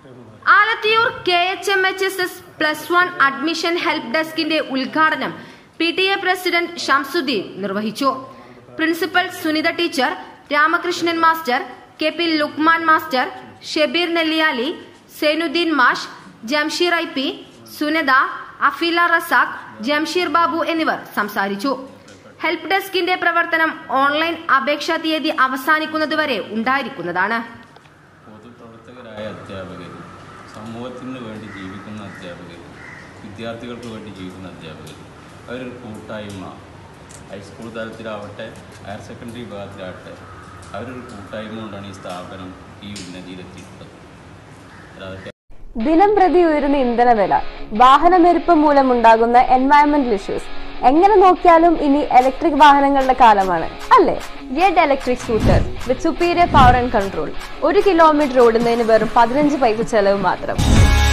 Alathiyur K H M H S S plus one admission help ഡെസ്കിന്റെ ഉദ്ഘാടനം P T A president Shamsuddin നിർവഹിച്ചു principal Sunitha teacher Ramakrishnan master K P Lukman master Shebeer Nelliyali Sainuddin മാഷ് Jamsheer I P Sunada Afeela Razak Jamsheer Babu എന്നിവർ സംസാരിച്ചു help ഡെസ്കിന്റെ പ്രവർത്തനം online അപേക്ഷാ തീയതി അവസാനിക്കുന്നതുവരെ ഉണ്ടായിരിക്കുന്നതാണ് പൊതുപ്രവർത്തകരായ അധ്യാപകർ സമൂഹത്തിന് വേണ്ടി ജീവിക്കുന്ന അധ്യാപകർ വിദ്യാർത്ഥികൾക്ക് വേണ്ടി ജീവിക്കുന്ന അധ്യാപകർ അവരൊരു കൂട്ടായ്മ ഹൈസ്കൂൾ തലത്തിലാവട്ടെ ഹയർ സെക്കൻഡറി വിഭാഗത്തിലാവട്ടെ അവരൊരു കൂട്ടായ്മ കൊണ്ടാണ് ഈ സ്ഥാപനം ഈ ഉന്നതിയിലെത്തിയിട്ടുള്ളത് അല്ലാതെ ദിനം പ്രതി ഉയരുന്ന ഇന്ധനവില വാഹനമെരുപ്പ് മൂലമുണ്ടാകുന്ന എൻവയറമെന്റൽ ഇഷ്യൂസ് എങ്ങനെ നോക്കിയാലും ഇനി ഇലക്ട്രിക് വാഹനങ്ങളുടെ കാലമാണ് അല്ലേ യെഡ് electric scooter with superior power and control ഒരു കിലോമീറ്റർ ഓടുന്നതിന് വെറും പതിനഞ്ച് പൈസ ചെലവ് മാത്രം